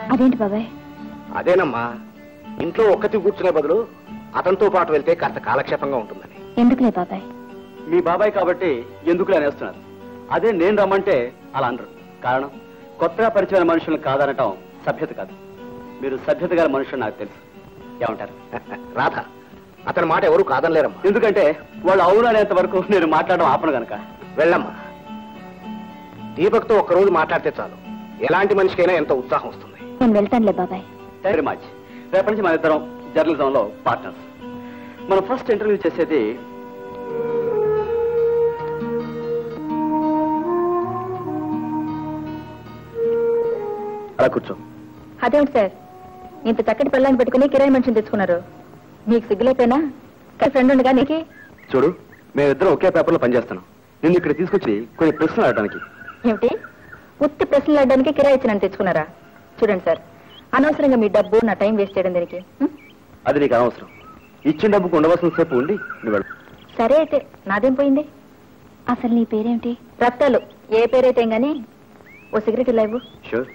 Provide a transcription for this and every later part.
అదేంటి బాబాయ్ అదేనమ్మా ఇంట్లో ఒక్కతి కూర్చునే బదులు అతనితో పాటు వెళ్తే కాస్త కాలక్షేపంగా ఉంటుందని ఎందుకులే బాబాయ్ మీ బాబాయ్ కాబట్టి ఎందుకు అనేస్తున్నారు అదే నేను రమ్మంటే అలా అనరు కారణం కొత్తగా పరిచయమైన మనుషులను కాదనటం సభ్యత కాదు మీరు సభ్యత గల మనుషులు నాకు తెలుసు ఏమంటారు రాధ అతని మాట ఎవరు కాదనలేరమ్మా ఎందుకంటే వాళ్ళు అవును అనేంత వరకు నేను మాట్లాడడం ఆపను గనక వెళ్ళమ్మా దీపక్తో ఒక్కరోజు మాట్లాడితే చాలు ఎలాంటి మనిషికైనా ఎంతో ఉత్సాహం వస్తుంది నేను వెళ్తానులే బాబాయ్ వెరీ మచ్ రేపటి నుంచి మన ఇద్దరం జర్నలిజం లో పార్ట్నర్స్ మనం ఫస్ట్ ఇంటర్వ్యూ చేసేది అలా కూర్చో అదేంటి సార్ ఇంత చక్కటి పిల్లని పెట్టుకుని కిరాయి మనిషిని తెచ్చుకున్నారు మీకు సిగ్గులేపోయినా ఫ్రెండ్ ఉండగా నీకు చూడు మేమిద్దరం ఒకే పేపర్లో పనిచేస్తున్నాం నిన్ను ఇక్కడ తీసుకొచ్చి కొన్ని ప్రశ్నలు అడగడానికి ఏమిటి ఉత్తి ప్రశ్నలు ఆడడానికి కిరాయి ఇచ్చి తెచ్చుకున్నారా చూడండి సార్ అనవసరంగా మీ డబ్బు నా టైం వేస్ట్ చేయడం దీనికి హ్మ్? అది నీకు అనవసరం ఇచ్చిన డబ్బుకు ఉండవలసిన సేపు ఉండి నువ్వు వెళ్ళు సరే అయితే నాదేం పోయింది అసలు నీ పేరేమిటి రక్తాలు ఏ పేరైతే ఏం గాని ఓ సిగరెట్ ఇలా ఇవ్వు షూర్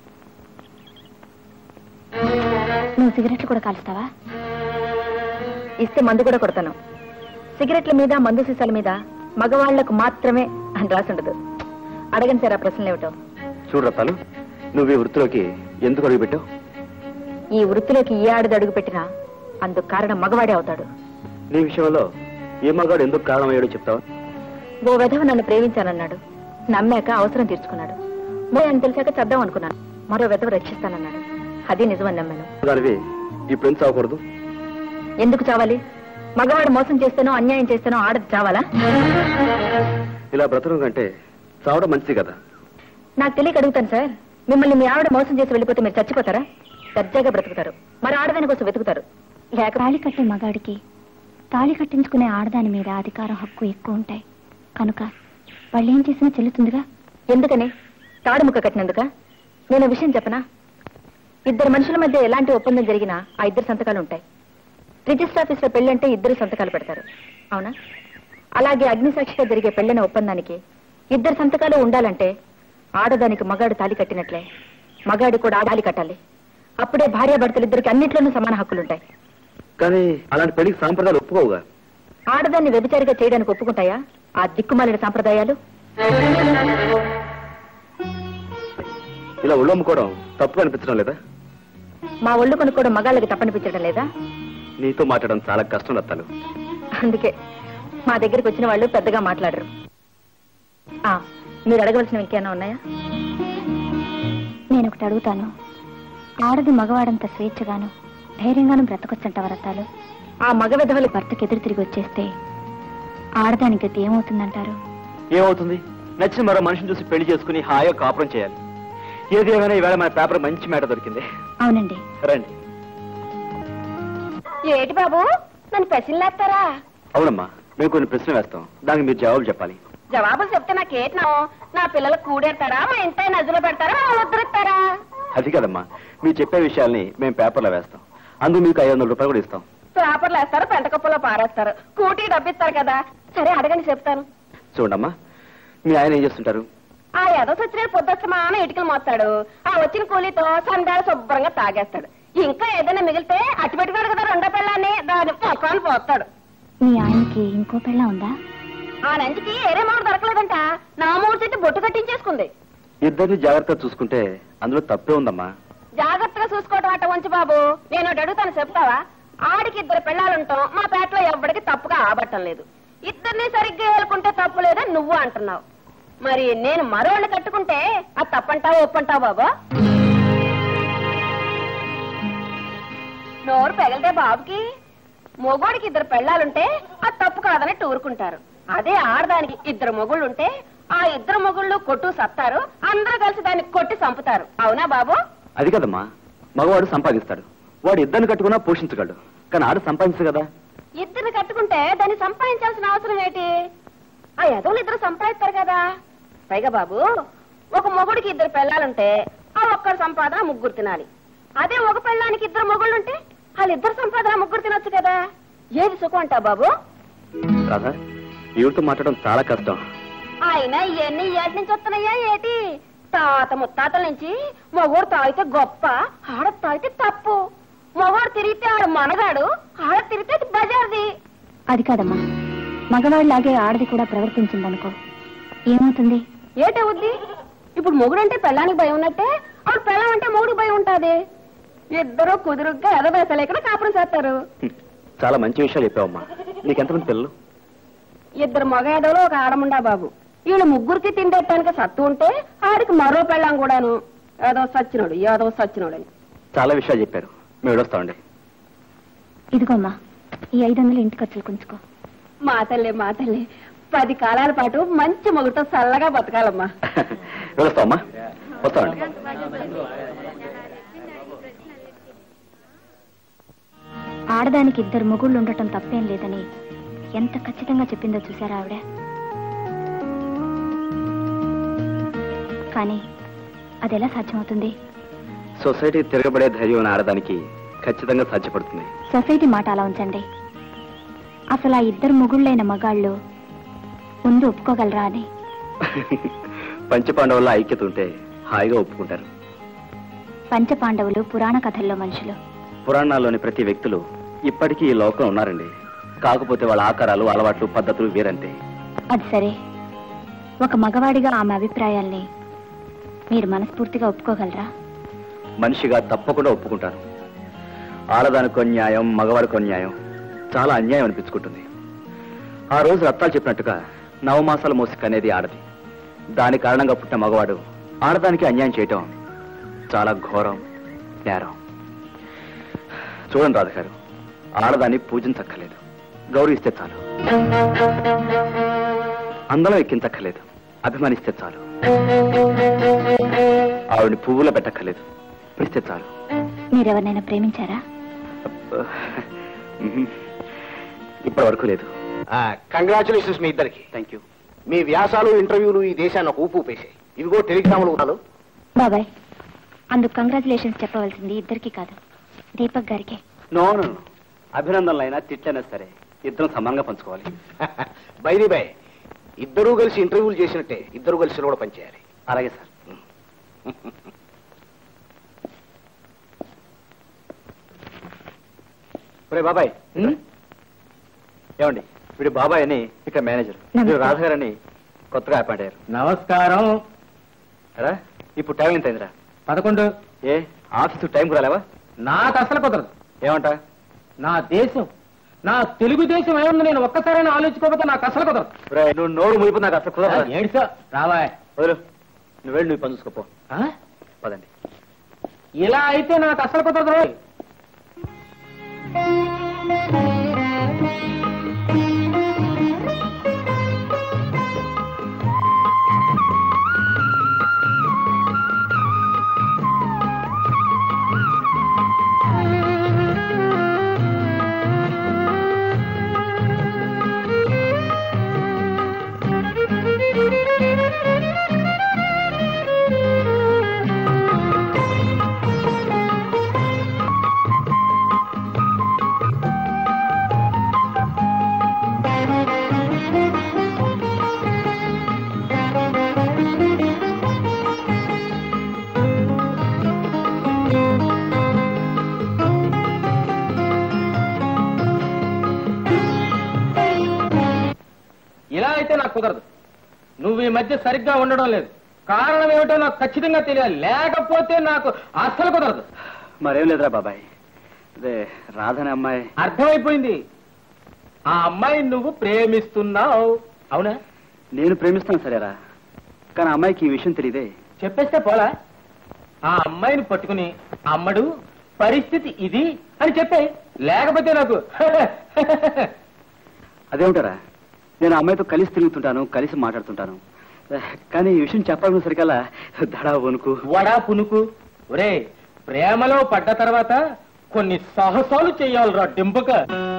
నువ్వు సిగరెట్లు కూడా కాలుస్తావా ఇస్తే మందు కూడా కొడతాను సిగరెట్ల మీద మందు సీసాల మీద మగవాళ్లకు మాత్రమే అని రాసి ఉండదు అడగండి సార్ ఆ ప్రశ్నలు ఏమిటో చూడు రత్తాలు నువ్వు ఈ వృత్తిలోకి ఎందుకు అడుగుపెట్టావు ఈ వృత్తిలోకి ఏ ఆడది అడుగు పెట్టినా అందుకు కారణం మగవాడే అవుతాడు నీ విషయంలో ఏ మగాడు ఎందుకు కారణమయ్యాడో చెప్తావా ఓ వెధవ నన్ను ప్రేమించానన్నాడు నమ్మాక అవసరం తీర్చుకున్నాడు మో అని తెలిసాక చద్దాం అనుకున్నాను మరో వెధవ రక్షిస్తానన్నాడు అది నిజమని నమ్మాను దానివి ఇప్పుడు ఎందుకు అవ్వకూడదు ఎందుకు చావాలి మగవాడు మోసం చేస్తానో అన్యాయం చేస్తానో ఆడది చావాలా ఇలా బ్రతకడం కంటే చావడం మంచిది కదా నాకు తెలియక అడుగుతాను సార్ మిమ్మల్ని మీ ఆవిడ మోసం చేసి వెళ్ళిపోతే మీరు చచ్చిపోతారా దర్జాగా బ్రతుకుతారు మరి ఆడదాని కోసం వెతుకుతారు లేక తాళి కట్టే మగాడికి తాళి కట్టించుకునే ఆడదాని మీద అధికారం హక్కు ఎక్కువ ఉంటాయి కనుక వాళ్ళు ఏం చేసినా చెల్లుతుందిగా ఎందుకని తాడుముక్క కట్టినందుక నేను ఓ విషయం చెప్పనా ఇద్దరు మనుషుల మధ్య ఎలాంటి ఒప్పందం జరిగినా ఆ ఇద్దరు సంతకాలు ఉంటాయి రిజిస్టర్ ఆఫీస్ లో పెళ్ళంటే ఇద్దరు సంతకాలు పెడతారు అవునా అలాగే అగ్నిసాక్షిగా జరిగే పెళ్ళైన ఒప్పందానికి ఇద్దరు సంతకాలు ఉండాలంటే ఆడదానికి మగాడు తాళి కట్టినట్లే మగాడు కూడా తాళి కట్టాలి అప్పుడే భార్యాభర్తలు ఇద్దరికి అన్నిట్లోనూ సమాన హక్కులుంటాయి కానీ అలాంటి పెళ్లికి సాంప్రదాయాలు ఒప్పుకోవుగా ఆడదాన్ని వ్యభిచారిగా చేయడానికి ఒప్పుకుంటాయా ఆ దిక్కుమాలిన సాంప్రదాయాలు ఇలా ఒళ్ళమ్ముకోవడం తప్పు అనిపించడం లేదా మా ఒళ్ళు కొనుక్కోవడం మగాళ్ళకి తప్పనిపించడం లేదా నీతో మాట్లాడడం చాలా కష్టం రత్తాలు అందుకే మా దగ్గరికి వచ్చిన వాళ్ళు పెద్దగా మాట్లాడరు ఆ, మీరు అడగవలసినవి ఇంకేమైనా ఉన్నాయా నేను ఒకటి అడుగుతాను ఆడది మగవాడంత స్వేచ్ఛగాను ధైర్యంగాను బ్రతకొచ్చంట వరతాలు ఆ మగ విధవలు భర్తకి ఎదురు తిరిగి వచ్చేస్తే ఆడదాని గతి ఏమవుతుందంటారు ఏమవుతుంది నచ్చిన మరో మనిషిని చూసి పెళ్లి చేసుకుని హాయిగా కాపురం చేయాలి ఏది ఏమైనా ఈవేళ మన పేపర్ మంచి మేట దొరికింది అవునండి రండి ఏటి బాబు నన్ను పెసిలేస్తారా అవునమ్మా మేము కొన్ని ప్రశ్నలు వేస్తాం దానికి మీరు జవాబు చెప్పాలి జవాబులు చెప్తే నాకేట్నా నా పిల్లలు కూడేస్తారా మా ఇంట నజులో పెడతారా ఉద్ధరిస్తారా అది కదమ్మా మీరు చెప్పే విషయాల్ని మేము పేపర్లో వేస్తాం అందుకు మీకు ఐదు వందల రూపాయలు కూడా ఇస్తాం పేపర్లు వేస్తారు పెంట కుప్పలో పారేస్తారు కూటీ డబ్బిస్తారు కదా సరే అడగండి చెప్తాను చూడమ్మా మీ ఆయన ఏం చేస్తుంటారు ఆ ఏదో సచ్చిన పొద్దుస్తమాన ఇటుకలు మోస్తాడు ఆ వచ్చిన కూలీతో సందాలు శుభ్రంగా తాగేస్తాడు ఇంకా ఏదైనా మిగిలితే అట్టి పెట్టుకోడు కదా రెండో పిల్లాన్ని దాని మొక్కలు పోస్తాడు మీ ఆయనకి ఇంకో పిల్ల ఉందా ఆ నంచికి ఏరే మూడు దొరకలేదంట నా మూడు చెట్టు బొట్టు కట్టించేసుకుంది ఇద్దరిని జాగ్రత్తగా చూసుకుంటే అందులో తప్పే ఉందమ్మా జాగ్రత్తగా చూసుకోవటం అట్ట ఉంచి బాబు నేను ఒకటి అడుగుతాను చెప్తావా ఆడికి ఇద్దరు పిల్లలుంటాం మా పేటలో ఎవ్వడికి తప్పుగా ఆబట్టం లేదు ఇద్దరిని సరిగ్గా వేలుకుంటే తప్పు లేదని నువ్వు అంటున్నావు మరి నేను మరోళ్ళు కట్టుకుంటే అది తప్పంటావా ఒప్పంటావా బాబు నోరు పెగలితే బాబుకి మొగోడికి ఇద్దరు పెళ్ళాలుంటే అది తప్పు కాదని ఊరుకుంటారు అదే ఆడదానికి ఇద్దరు మొగుళ్ళుంటే ఆ ఇద్దరు మొగుళ్ళు కొట్టు సత్తారు అందరూ కలిసి దాన్ని కొట్టి చంపుతారు అవునా బాబు అది కదమ్మా మగవాడు సంపాదిస్తాడు వాడు ఇద్దరిని కట్టుకున్నా పోషించగలడు కానీ ఆడ సంపాదించదు కదా ఇద్దరిని కట్టుకుంటే దాన్ని సంపాదించాల్సిన అవసరం ఏంటి ఆ ఎదవులు ఇద్దరు సంపాదిస్తారు కదా పైగా బాబు ఒక మొగుడికి ఇద్దరు పెళ్ళాలుంటే ఆ ఒక్కరి సంపాదన ముగ్గురు తినాలి అదే ఒక పెళ్ళానికి ఇద్దరు మొగుళ్ళుంటే వాళ్ళిద్దరు సంపాదన ముగ్గురు తినొచ్చు కదా ఏది సుఖం అంటావు బాబు రాధా ఈవిడతో మాట్లాడడం చాలా కష్టం ఆయన ఇవన్నీ ఏటి నుంచి వస్తున్నాయా ఏటి తాత ముత్తాతల నుంచి మగోడు తాగితే గొప్ప ఆడ తాగితే తప్పు మగోడు తిరిగితే ఆడ మనగాడు ఆడ తిరిగితే అది బజార్ది అది కాదమ్మా మగవాళ్ళలాగే ఆడది కూడా ప్రవర్తించిందనుకో ఏమవుతుంది ఏటవుద్ది ఇప్పుడు మొగుడంటే పెళ్ళానికి భయం ఉన్నట్టే ఆవిడ పెళ్ళం అంటే మొగుడు భయం ఉంటాది ఇద్దరు కుదురుగ్గా ఎదవేసలేక కాపురం చేస్తారు హ్మ్. చాలా మంచి విషయాలు చెప్పావమ్మా నీకెంతమంది పిల్లలు ఇద్దరు మగ ఏదోలో ఒక ఆడముండా బాబు వీళ్ళు ముగ్గురికి తిండెట్టానికి సత్తు ఉంటే ఆడికి మరో పెళ్ళాం కూడాను ఏదో సచ్చినోడు ఏదో సచ్చినోడు అని చాలా విషయాలు చెప్పారు మేము వెళ్ళొస్తామండి ఇదిగోమ్మా ఈ ఐదు వందలు ఇంటి ఖర్చులు కొంచుకో మా తల్లి మా తల్లి పది కాలాల పాటు మంచి మొగుడుతో చల్లగా బతకాలమ్మా వెళ్ళొస్తామమ్మా వస్తామండి ఆడదానికి ఇద్దరు మొగుళ్ళు ఉండటం తప్పేం లేదని ఎంత ఖచ్చితంగా చెప్పిందో చూసారా ఆవిడ కానీ అది ఎలా సాధ్యమవుతుంది సొసైటీ తిరగబడే ధైర్యం ఉన్న ఆడదానికి ఖచ్చితంగా సాధ్యపడుతుంది సొసైటీ మాట అలా ఉంచండి అసలు ఆ ఇద్దరు మొగుళ్ళైన మగాళ్ళు ముందు ఒప్పుకోగలరా అని పంచపాండవుల ఐక్యత ఉంటే హాయిగా ఒప్పుకుంటారు పంచపాండవులు పురాణ కథల్లో మనుషులు పురాణాల్లోని ప్రతి వ్యక్తులు ఇప్పటికీ ఈ లోకం ఉన్నారండి కాకపోతే వాళ్ళ ఆకారాలు అలవాట్లు పద్ధతులు వేరంతే అది సరే ఒక మగవాడిగా ఆమె అభిప్రాయాల్ని మీరు మనస్ఫూర్తిగా ఒప్పుకోగలరా మనిషిగా తప్పకుండా ఒప్పుకుంటాను ఆడదానికో న్యాయం మగవాడికో న్యాయం చాలా అన్యాయం అనిపించుకుంటుంది ఆ రోజు రత్తాలు చెప్పినట్టుగా నవమాసాల మోసిక అనేది ఆడది దాని కారణంగా పుట్టిన మగవాడు ఆడదానికి అన్యాయం చేయటం చాలా ఘోరం నేరం చూడండి రాధగారు ఆడదాన్ని పూజించక్కర్లేదు గౌరవిస్తే చాలు అందరం ఎక్కించక్కర్లేదు అభిమానిస్తే చాలు ఆవిడని పువ్వులో పెట్టక్కర్లేదు పిలిస్తే చాలు మీరెవరినైనా ప్రేమించారా ఇప్పటి వరకు లేదు కంగ్రాచులేషన్స్ మీ ఇద్దరికి థ్యాంక్ యూ మీ వ్యాసాలు ఇంటర్వ్యూలు ఈ దేశాన్ని ఒక ఊపు ఊపేశాయి ఇవిగో టెలిగ్రాములు ఉన్నాలు బాబాయ్ అందుకు కంగ్రాచులేషన్స్ చెప్పవలసింది ఇద్దరికి కాదు దీపక్ గారికి నో నో నో. అభినందనలైనా తిట్లైనా సరే ఇద్దరం సమానంగా పంచుకోవాలి బైది బై ఇద్దరూ కలిసి ఇంటర్వ్యూలు చేసినట్టే ఇద్దరు కలిసి కూడా పనిచేయాలి అలాగే సార్ ఒరే బాబాయ్ ఏమండి వీడు బాబాయ్ అని ఇక్కడ మేనేజర్ వీడు రాధగారు అని కొత్తగా అపాయింట్ అయ్యారు నమస్కారం రా ఇప్పుడు టైం ఎంత అయిందిరా పదకొండు ఏ ఆఫీసు టైం కూడా లేవా నాకు అసలు కుదరదు ఏమంటా నా దేశం నా తెలుగుదేశం ఏముంది నేను ఒక్కసారైనా ఆలోచించుకోకపోతే నాకు అసలు కుదరదు ఒరే, నువ్వు నోరు ముయిపు నాకు అసలు కుదరదు ఏడుసా రావాయ్ వదిలు నువ్వు వెళ్ళి నువ్వు పని చూసుకోపో ఆ? పదండి ఇలా అయితే నాకు అసలు కుదరదు రోయ్. ఇలా అయితే నాకు కుదరదు నువ్వు ఈ మధ్య సరిగ్గా ఉండడం లేదు కారణం ఏమిటో నాకు ఖచ్చితంగా తెలియాలి లేకపోతే నాకు అస్సలు కుదరదు మరేం లేదురా బాబాయ్ అదే రాధనే అమ్మాయి అర్థమైపోయింది ఆ అమ్మాయిని నువ్వు ప్రేమిస్తున్నావు అవునా నేను ప్రేమిస్తాను సరేరా కానీ ఆ అమ్మాయికి ఈ విషయం తెలియదే చెప్పేస్తే పోలా ఆ అమ్మాయిని పట్టుకుని అమ్మడు పరిస్థితి ఇది అని చెప్పే లేకపోతే నాకు అదేమిటారా నేను ఆ అమ్మాయితో కలిసి తిరుగుతుంటాను కలిసి మాట్లాడుతుంటాను కానీ ఈ విషయం చెప్పాలని సరికల్లా దడా వణుకు వడా పునుకు ఒరే ప్రేమలో పడ్డ తర్వాత కొన్ని సాహసాలు చెయ్యాలిరా డింపక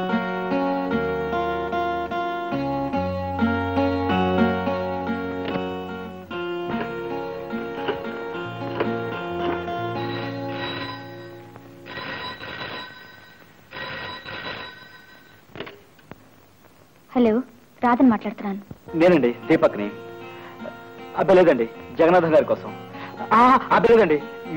హలో రాధన్ మాట్లాడుతున్నాను నేనండి దీపక్ని అబ్బే లేదండి జగన్నాథం గారి కోసం అదే లేదండి